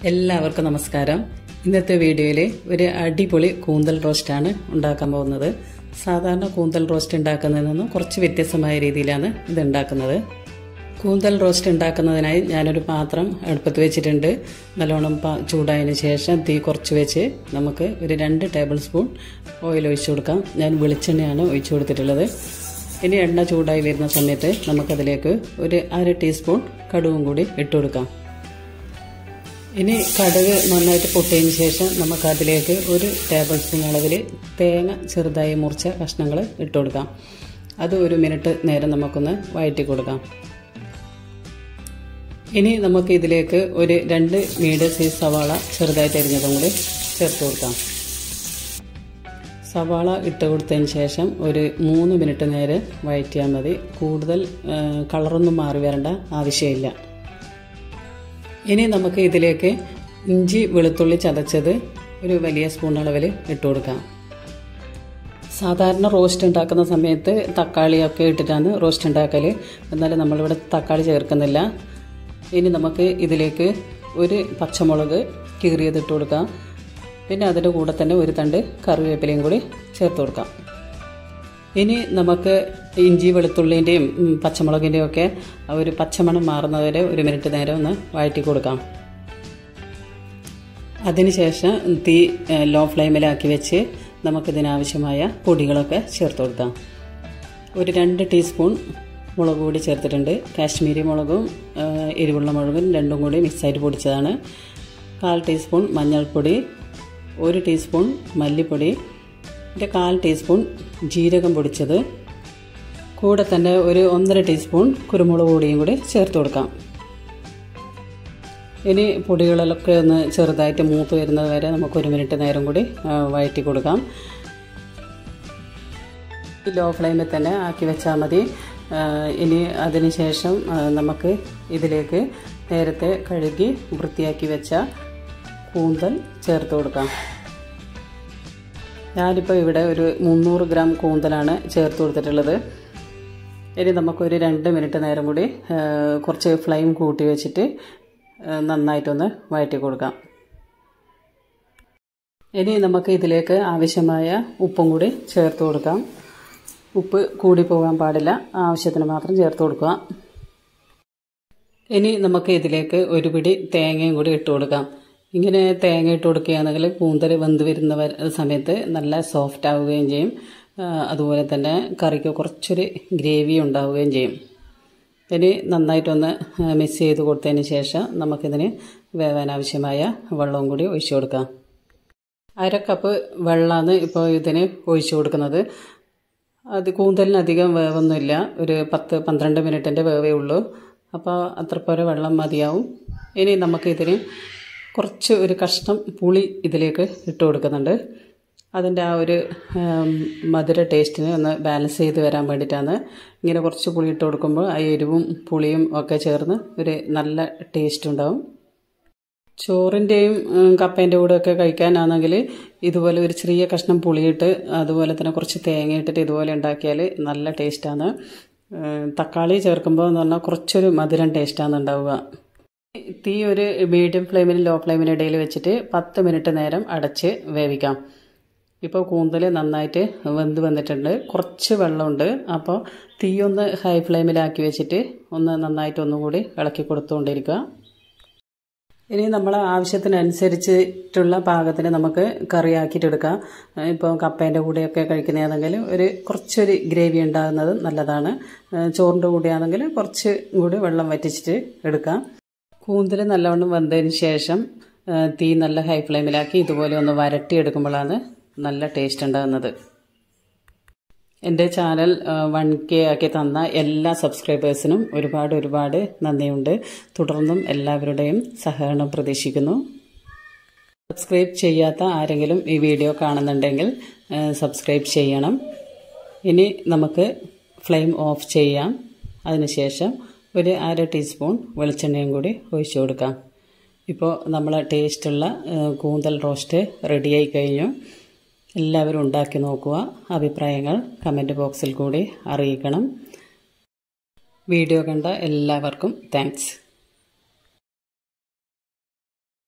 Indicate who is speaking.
Speaker 1: എല്ലാവർക്കും നമസ്കാരം ഇന്നത്തെ വീഡിയോയിൽ ഒരു അടിപൊളി കൂന്തൽ റോസ്റ്റാണ് ഉണ്ടാക്കാൻ പോകുന്നത് സാധാരണ കൂന്തൽ റോസ്റ്റ് ഉണ്ടാക്കുന്നതിൽ നിന്നും കുറച്ച് വ്യത്യസ്തമായ രീതിയിലാണ് ഇത് ഉണ്ടാക്കുന്നത് കൂന്തൽ റോസ്റ്റ് ഉണ്ടാക്കുന്നതിനായി ഞാനൊരു പാത്രം അടുപ്പത്ത് വെച്ചിട്ടുണ്ട് നല്ലോണം പ- ചൂടായതിന് ശേഷം തീ കുറച്ച് വെച്ച് നമുക്ക് ഒരു രണ്ട് ടേബിൾ സ്പൂൺ ഓയിൽ ഒഴിച്ചു കൊടുക്കാം ഞാൻ വെളിച്ചെണ്ണയാണ് ഒഴിച്ചു കൊടുത്തിട്ടുള്ളത് ഇനി എണ്ണ ചൂടായി വരുന്ന സമയത്ത് നമുക്കതിലേക്ക് ഒരു അര ടീസ്പൂൺ കടുവും കൂടി ഇട്ട് കൊടുക്കാം ഇനി കടുക് നന്നായിട്ട് പൊട്ടിയതിന് ശേഷം നമുക്കതിലേക്ക് ഒരു ടേബിൾ സ്പൂൺ അളവിൽ തേങ്ങ ചെറുതായി മുറിച്ച കഷ്ണങ്ങൾ ഇട്ട് കൊടുക്കാം അത് ഒരു മിനിറ്റ് നേരം നമുക്കൊന്ന് വഴറ്റി കൊടുക്കാം ഇനി നമുക്ക് ഇതിലേക്ക് ഒരു രണ്ട് മീഡിയം സൈസ് സവാള ചെറുതായിട്ട് അരിഞ്ഞതും കൂടി ചേർത്ത് കൊടുക്കാം സവാള ഇട്ട് കൊടുത്തതിന് ശേഷം ഒരു മൂന്ന് മിനിറ്റ് നേരം വഴറ്റിയാൽ മതി കൂടുതൽ ആ, കളറൊന്നും മാറി വരേണ്ട ആവശ്യമില്ല ഇനി നമുക്ക് ഇതിലേക്ക് ഇഞ്ചി വെളുത്തുള്ളി ചതച്ചത് ഒരു വലിയ സ്പൂൺ അളവിൽ ഇട്ട് കൊടുക്കാം സാധാരണ റോസ്റ്റ് ഉണ്ടാക്കുന്ന സമയത്ത് തക്കാളിയൊക്കെ ഇട്ടിട്ടാണ് റോസ്റ്റ് ഉണ്ടാക്കൽ എന്നാലും നമ്മളിവിടെ തക്കാളി ചേർക്കുന്നില്ല ഇനി നമുക്ക് ഇതിലേക്ക് ഒരു പച്ചമുളക് കീറിയത് ഇട്ട് കൊടുക്കാം പിന്നെ അതിൻ്റെ കൂടെ തന്നെ ഒരു തണ്ട് കറിവേപ്പിലയും കൂടി ചേർത്ത് കൊടുക്കാം ഇനി നമുക്ക് ഇഞ്ചി വെളുത്തുള്ളിൻ്റെയും ഉം, പച്ചമുളകിൻ്റെയും ഒക്കെ ആ ഒരു പച്ചമണം മാറുന്നവരെ ഒരു മിനിറ്റ് നേരം ഒന്ന് വഴറ്റി കൊടുക്കാം അതിനുശേഷം തീ ഏഹ്, ലോ ഫ്ലെയിമിലാക്കി വെച്ച് നമുക്കിതിനാവശ്യമായ പൊടികളൊക്കെ ചേർത്ത് കൊടുക്കാം ഒരു രണ്ട് ടീസ്പൂൺ മുളക് പൊടി ചേർത്തിട്ടുണ്ട് കാശ്മീരി മുളകും ഏഹ്, എരിവുള്ള മുളകും രണ്ടും കൂടി മിക്സായിട്ട് പൊടിച്ചതാണ് കാൽ ടീസ്പൂൺ മഞ്ഞൾപ്പൊടി ഒരു ടീസ്പൂൺ മല്ലിപ്പൊടി പിന്നെ കാൽ ടീസ്പൂൺ ജീരകം പൊടിച്ചത് കൂടെ തന്നെ ഒരു ഒന്നര ടീസ്പൂൺ കുരുമുളക് പൊടിയും കൂടി ചേർത്ത് കൊടുക്കാം ഇനി പൊടികളിലൊക്കെ ഒന്ന് ചെറുതായിട്ട് മൂത്ത് വരുന്നത് വരെ നമുക്ക് ഒരു മിനിറ്റ് നേരം കൂടി ആ, വഴറ്റി കൊടുക്കാം ലോ ഫ്ലെയിമിൽ തന്നെ ആക്കി വെച്ചാൽ മതി ആ, ഇനി അതിന് ശേഷം ആ, നമുക്ക് ഇതിലേക്ക് നേരത്തെ കഴുകി വൃത്തിയാക്കി വെച്ച കൂന്തൽ ചേർത്ത് കൊടുക്കാം ഞാനിപ്പോൾ ഇവിടെ ഒരു മുന്നൂറ് ഗ്രാം കൂന്തലാണ് ചേർത്ത് കൊടുത്തിട്ടുള്ളത് ഇനി നമുക്കൊരു രണ്ട് മിനിറ്റ് നേരം കൂടി ആ, കുറച്ച് ഫ്ലെയിം കൂട്ടി വെച്ചിട്ട് ആ, നന്നായിട്ടൊന്ന് വഴറ്റി കൊടുക്കാം ഇനി നമുക്ക് ഇതിലേക്ക് ആവശ്യമായ ഉപ്പും കൂടി ചേർത്ത് കൊടുക്കാം ഉപ്പ് കൂടി പോകാൻ പാടില്ല ആവശ്യത്തിന് മാത്രം ചേർത്ത് കൊടുക്കുക ഇനി നമുക്ക് ഇതിലേക്ക് ഒരു പിടി തേങ്ങയും കൂടി ഇട്ട് കൊടുക്കാം ഇങ്ങനെ തേങ്ങ ഇട്ട് കൊടുക്കുകയാണെങ്കിൽ കൂന്തൽ വെന്ത് വരുന്ന വര- സമയത്ത് നല്ല സോഫ്റ്റ് ആവുകയും ചെയ്യും ആ, അതുപോലെ തന്നെ കറിക്ക് കുറച്ചൊരു ഗ്രേവി ഉണ്ടാവുകയും ചെയ്യും ഇനി നന്നായിട്ടൊന്ന് മിക്സ് ചെയ്ത് കൊടുത്തതിന് ശേഷം നമുക്കിതിന് വേവാൻ ആവശ്യമായ വെള്ളവും കൂടി ഒഴിച്ചു കൊടുക്കാം അര കപ്പ് വെള്ളമാണ് ഇപ്പോൾ ഇതിന് ഒഴിച്ചു കൊടുക്കുന്നത് അത് കൂന്തലിന് അധികം വേവൊന്നുമില്ല ഒരു പത്ത് പന്ത്രണ്ട് മിനിറ്റിൻ്റെ വേവേ ഉള്ളൂ അപ്പോൾ അത്ര പോലെ വെള്ളം മതിയാവും ഇനി നമുക്കിതിന് കുറച്ച് ഒരു കഷ്ണം പുളി ഇതിലേക്ക് ഇട്ട് കൊടുക്കുന്നുണ്ട് അതിൻ്റെ ആ ഒരു ഉം, മധുര ടേസ്റ്റിനെ ഒന്ന് ബാലൻസ് ചെയ്ത് വരാൻ വേണ്ടിയിട്ടാണ് ഇങ്ങനെ കുറച്ച് പുളി ഇട്ട് കൊടുക്കുമ്പോൾ ആ എരിവും പുളിയും ഒക്കെ ചേർന്ന് ഒരു നല്ല ടേസ്റ്റ് ഉണ്ടാവും ചോറിൻ്റെയും കപ്പേൻ്റെ കൂടെ ഒക്കെ കഴിക്കാനാണെങ്കിൽ ഇതുപോലെ ഒരു ചെറിയ കഷ്ണം പുളിയിട്ട് അതുപോലെ തന്നെ കുറച്ച് തേങ്ങ ഇട്ടിട്ട് ഇതുപോലെ ഉണ്ടാക്കിയാൽ നല്ല ടേസ്റ്റാണ് ഉം, തക്കാളി ചേർക്കുമ്പോൾ എന്ന് പറഞ്ഞാൽ കുറച്ചൊരു മധുരം ടേസ്റ്റാണ് ഉണ്ടാവുക തീ ഒരു മീഡിയം ഫ്ലെയിമിന് ലോ ഫ്ലെയിമിന് ഇടയിൽ വെച്ചിട്ട് പത്ത് മിനിറ്റ് നേരം അടച്ച് വേവിക്കാം ഇപ്പോൾ കൂന്തൽ നന്നായിട്ട് വെന്ത് വന്നിട്ടുണ്ട് കുറച്ച് വെള്ളമുണ്ട് അപ്പോൾ തീ ഒന്ന് ഹൈ ഫ്ലെയിമിലാക്കി വെച്ചിട്ട് ഒന്ന് നന്നായിട്ട് ഒന്നുകൂടി ഇളക്കി കൊടുത്തുകൊണ്ടിരിക്കുക ഇനി നമ്മൾ ആവശ്യത്തിനനുസരിച്ചിട്ടുള്ള പാകത്തിന് നമുക്ക് കറിയാക്കിയിട്ടെടുക്കാം ഇപ്പോൾ കപ്പേൻ്റെ കൂടെയൊക്കെ കഴിക്കുന്നതാണെങ്കിൽ ഒരു കുറച്ചൊരു ഗ്രേവി ഉണ്ടാകുന്നത് നല്ലതാണ് ചോറിൻ്റെ കൂടെയാണെങ്കിൽ കുറച്ച് കൂടി വെള്ളം വറ്റിച്ചിട്ട് എടുക്കാം കൂന്തൽ നല്ലവണ്ണം വെന്തതിന് ശേഷം ആ, തീ നല്ല ഹൈ ഫ്ലെയിമിലാക്കി ഇതുപോലെ ഒന്ന് വരട്ടിയെടുക്കുമ്പോഴാണ് നല്ല ടേസ്റ്റ് ഉണ്ടാകുന്നത് എൻ്റെ ചാനൽ വൺ കെ ആക്കി തന്ന എല്ലാ സബ്സ്ക്രൈബേഴ്സിനും ഒരുപാട് ഒരുപാട് നന്ദിയുണ്ട് തുടർന്നും എല്ലാവരുടെയും സഹകരണം പ്രതീക്ഷിക്കുന്നു സബ്സ്ക്രൈബ് ചെയ്യാത്ത ആരെങ്കിലും ഈ വീഡിയോ കാണുന്നുണ്ടെങ്കിൽ ആ, സബ്സ്ക്രൈബ് ചെയ്യണം ഇനി നമുക്ക് ഫ്ലെയിം ഓഫ് ചെയ്യാം അതിനുശേഷം ഒരു അര ടീസ്പൂൺ വെളിച്ചെണ്ണയും കൂടി ഒഴിച്ചു കൊടുക്കാം ഇപ്പോൾ നമ്മളെ ടേസ്റ്റുള്ള ആ, കൂന്തൽ റോസ്റ്റ് റെഡിയായി കഴിഞ്ഞു എല്ലാവരും ഉണ്ടാക്കി നോക്കുക അഭിപ്രായങ്ങൾ കമൻറ്റ് ബോക്സിൽ കൂടി അറിയിക്കണം വീഡിയോ കണ്ട എല്ലാവർക്കും താങ്ക്സ്